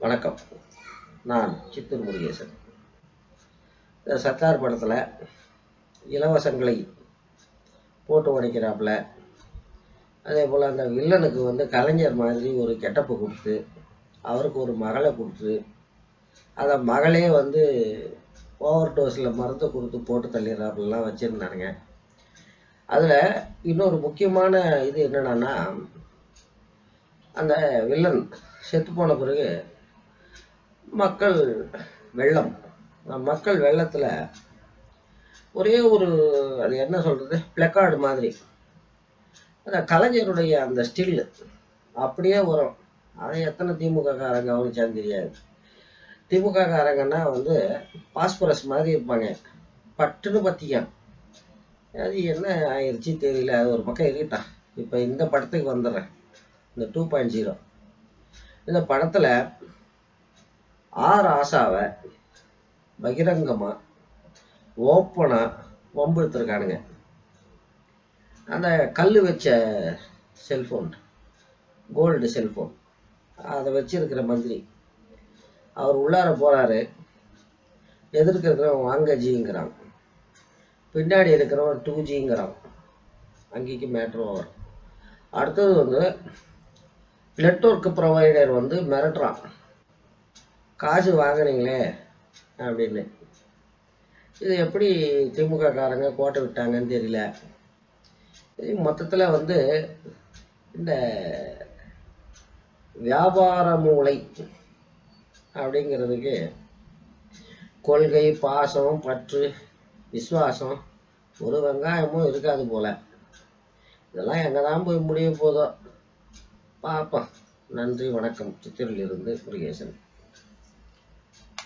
வணக்கம் நான் சித்தூர் முருகேசன் இந்த சர்க்கார் படத்தில் இலவசங்களை போட்டு உடைக்கிறாப்புல அதே போல் அந்த வில்லனுக்கு வந்து கலைஞர் மாதிரி ஒரு கெட்டப்பு கொடுத்து அவருக்கு ஒரு மகளை கொடுத்து அந்த மகளே வந்து ஓவர் டோஸில் மருந்து கொடுத்து போட்டு தள்ளிடுறாப்புலாம் வச்சுருந்தானுங்க அதில் இன்னொரு முக்கியமான இது என்னென்னா அந்த வில்லன் செத்து போன பிறகு மக்கள் வெள்ளம் அந்த மக்கள் வெள்ளத்தில் ஒரே ஒரு அது என்ன சொல்கிறது பிளக்கார்டு மாதிரி அந்த கலைஞருடைய அந்த ஸ்டில்லு அப்படியே வரும் அதை எத்தனை திமுக காரங்க கவனிச்சான்னு தெரியாது திமுக காரங்கன்னா வந்து பாஸ்பரஸ் மாதிரி இருப்பாங்க பட்டுன்னு பற்றிக்கும் அது என்ன ஆயிடுச்சு தெரியல அது ஒரு பக்கம் இருக்கட்டான் இப்போ இந்த படத்துக்கு வந்துடுறேன் இந்த டூ பாயிண்ட் ஜீரோ இந்த படத்தில் ஆர் ஆசாவை பகிரங்கமாக ஓப்பனாக வம்பு எடுத்துருக்கானுங்க அந்த கல் வச்ச செல்ஃபோன் கோல்டு செல்ஃபோன் அதை வச்சிருக்கிற மந்திரி அவர் உள்ளார போகிறாரு எதிர்க்க இருக்கிறவன் வாங்க ஜிங்கிறான் பின்னாடி இருக்கிறவன் டூ ஜிங்கிறான் அங்கேக்கு மேட்ரு ஓவர் அடுத்தது வந்து நெட்ஒர்க் ப்ரொவைடர் வந்து மிரட்டுறான் காசு வாங்குனீங்களே அப்படின்னு இது எப்படி திமுக காரங்க கோட்டை விட்டாங்கன்னு தெரியல இது மொத்தத்தில் வந்து இந்த வியாபார மூளை அப்படிங்கிறதுக்கு கொள்கை பாசம் பற்று விசுவாசம் ஒரு வெங்காயமும் இருக்காது போல இதெல்லாம் எங்கே தான் போய் முடிய போதோ பார்ப்போம் நன்றி வணக்கம் சித்தூரிலிருந்து முருகேசன்